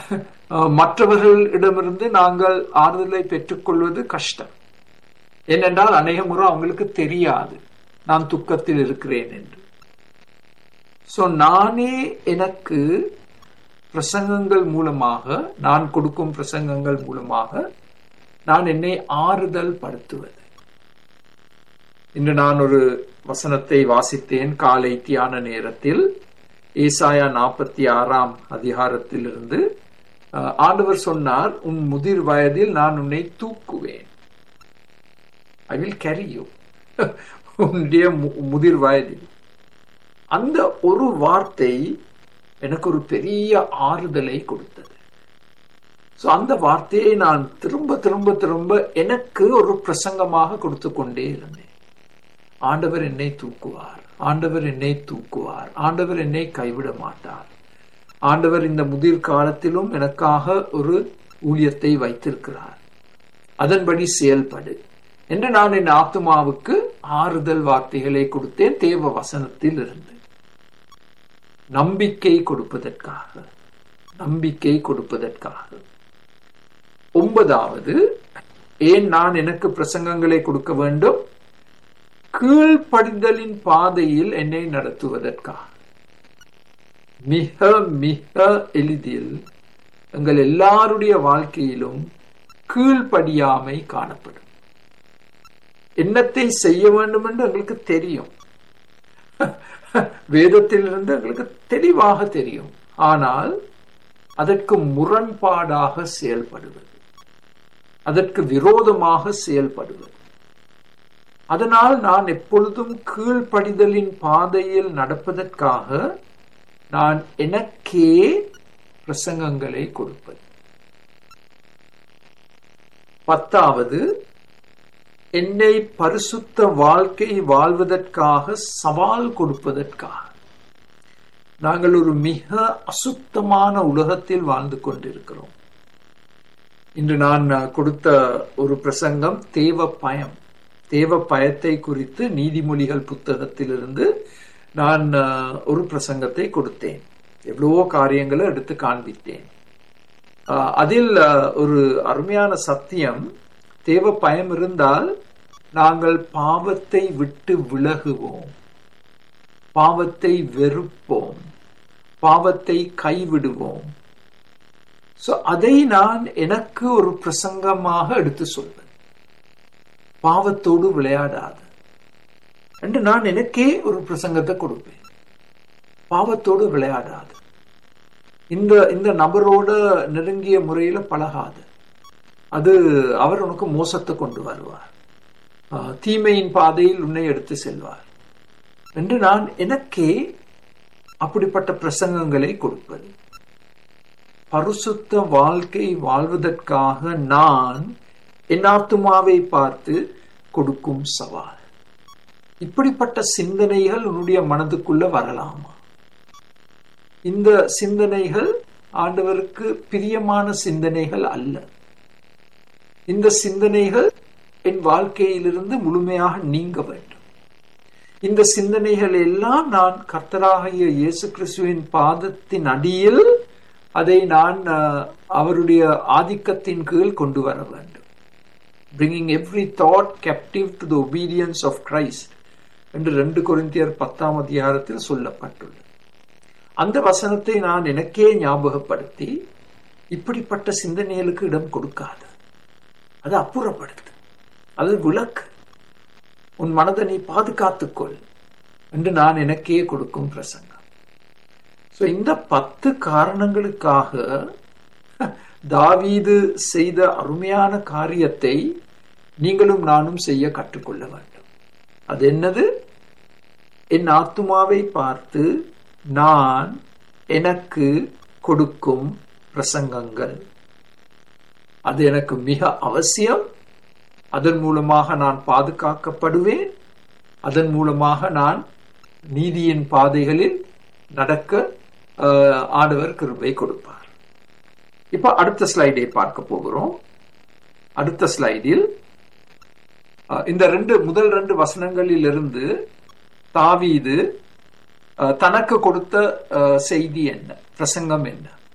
அஹ், மற்றவர்களிடமிருந்து நாங்கள் ஆறுதலை பெற்றுக்கொள்வது கஷ்டம் ஏனென்றால் அநேக முறை அவங்களுக்கு தெரியாது நான் துக்கத்தில் இருக்கிறேன் என்று சோ நானே எனக்கு பிரசங்கங்கள் மூலமாக நான் கொடுக்கும் பிரசங்கங்கள் மூலமாக நான் என்னை ஆறுதல் படுத்துவது இன்று நான் ஒரு வசனத்தை வாசித்தேன் காலை தியான நேரத்தில் ஏசாயா நாற்பத்தி ஆறாம் அதிகாரத்திலிருந்து அஹ், ஆண்டவர் சொன்னார் உன் முதிர் வயதில் நான் உன்னை தூக்குவேன் ஐ வில் கேரி யூ உன்னுடைய மு- முதிர் வயதில் அந்த ஒரு வார்த்தை எனக்கு ஒரு பெரிய ஆறுதலை கொடுத்தது சோ அந்த வார்த்தையை நான் திரும்ப திரும்ப திரும்ப எனக்கு ஒரு பிரசங்கமாக கொடுத்து கொண்டே இருந்தேன் ஆண்டவர் என்னை தூக்குவார் ஆண்டவர் என்னை தூக்குவார் ஆண்டவர் என்னை கைவிட மாட்டார் ஆண்டவர் இந்த முதிர் காலத்திலும் எனக்காக ஒரு ஊழியத்தை வைத்திருக்கிறார் அதன்படி செயல்படு என்று நான் என் ஆத்துமாவுக்கு ஆறுதல் வார்த்தைகளை கொடுத்தேன் தேவ வசனத்தில் இருந்து நம்பிக்கை கொடுப்பதற்காக நம்பிக்கை கொடுப்பதற்காக ஒன்பதாவது ஏன் நான் எனக்கு பிரசங்கங்களை கொடுக்க வேண்டும் கீழ்ப்படிதலின் பாதையில் என்னை நடத்துவதற்காக மிக மிக எளிதில் எங்கள் எல்லாருடைய வாழ்க்கையிலும் கீழ்ப்படியாமை காணப்படும் என்னத்தை செய்ய வேண்டும் என்று எங்களுக்கு தெரியும் வேதத்திலிருந்து எங்களுக்கு தெளிவாக தெரியும் ஆனால் அதற்கு முரண்பாடாக செயல்படுவது அதற்கு விரோதமாக செயல்படுவது அதனால் நான் எப்பொழுதும் கீழ்ப்படிதலின் பாதையில் நடப்பதற்காக நான் எனக்கே பிரசங்கங்களை கொடுப்பது பத்தாவது என்னை பரிசுத்த வாழ்க்கை வாழ்வதற்காக சவால் கொடுப்பதற்காக நாங்கள் ஒரு மிக அசுத்தமான உலகத்தில் வாழ்ந்து கொண்டிருக்கிறோம் இன்று நான் அஹ், கொடுத்த ஒரு பிரசங்கம் தேவ பயம் தேவ பயத்தை குறித்து நீதிமொழிகள் புத்தகத்திலிருந்து நான் அஹ், ஒரு பிரசங்கத்தை கொடுத்தேன் எவ்வளவோ காரியங்களை எடுத்து காண்பித்தேன் அஹ், அதில் அஹ், ஒரு அருமையான சத்தியம் தேவ பயம் இருந்தால் நாங்கள் பாவத்தை விட்டு விலகுவோம் பாவத்தை வெறுப்போம் பாவத்தை கைவிடுவோம் சோ அதை நான் எனக்கு ஒரு பிரசங்கமாக எடுத்து சொல்வேன் பாவத்தோடு விளையாடாது என்று நான் எனக்கே ஒரு பிரசங்கத்தை கொடுப்பேன் பாவத்தோடு விளையாடாது இந்த இந்த நபரோட நெருங்கிய முறையில பழகாது அது அவர் உனக்கு மோசத்தை கொண்டு வருவார் ஆஹ், தீமையின் பாதையில் உன்னை எடுத்து செல்வார் என்று நான் எனக்கே அப்படிப்பட்ட பிரசங்கங்களை கொடுப்பது பரிசுத்த வாழ்க்கை வாழ்வதற்காக நான் என் ஆத்துமாவை பார்த்து கொடுக்கும் சவால் இப்படிப்பட்ட சிந்தனைகள் உன்னுடைய மனதுக்குள்ள வரலாமா இந்த சிந்தனைகள் ஆண்டவருக்கு பிரியமான சிந்தனைகள் அல்ல இந்த சிந்தனைகள் என் வாழ்க்கையிலிருந்து முழுமையாக நீங்க வேண்டும் இந்த சிந்தனைகள் எல்லாம் நான் கர்த்தராகிய இயேசு கிறிஸ்துவின் பாதத்தின் அடியில் அதை நான் அஹ், அவருடைய ஆதிக்கத்தின் கீழ் கொண்டு வர வேண்டும் bringing every thought captive to the obedience of Christ என்று ரெண்டு கொரிந்தியர் பத்தாம் அதிகாரத்தில் சொல்லப்பட்டுள்ளது அந்த வசனத்தை நான் எனக்கே ஞாபகப்படுத்தி இப்படிப்பட்ட சிந்தனைகளுக்கு இடம் கொடுக்காது அது அப்புறப்படுத்து அது விளக்கு உன் மனதை நீ பாதுகாத்துக்கொள் என்று நான் எனக்கே கொடுக்கும் பிரசங்கம் சோ இந்த பத்து காரணங்களுக்காக தாவீது செய்த அருமையான காரியத்தை நீங்களும் நானும் செய்ய கற்றுக்கொள்ள வேண்டும் அது என்னது என் ஆத்துமாவை பார்த்து நான் எனக்கு கொடுக்கும் பிரசங்கங்கள் அது எனக்கு மிக அவசியம் அதன் மூலமாக நான் பாதுகாக்கப்படுவேன் அதன் மூலமாக நான் நீதியின் பாதைகளில் நடக்க அஹ், ஆண்டவர் கிருபை கொடுப்பார் இப்ப அடுத்த ஸ்லைடை பார்க்க போகிறோம் அடுத்த ஸ்லைடில் அஹ், இந்த ரெண்டு முதல் ரெண்டு வசனங்களில் இருந்து தாவீது அஹ், தனக்கு கொடுத்த அஹ், செய்தி என்ன பிரசங்கம் என்ன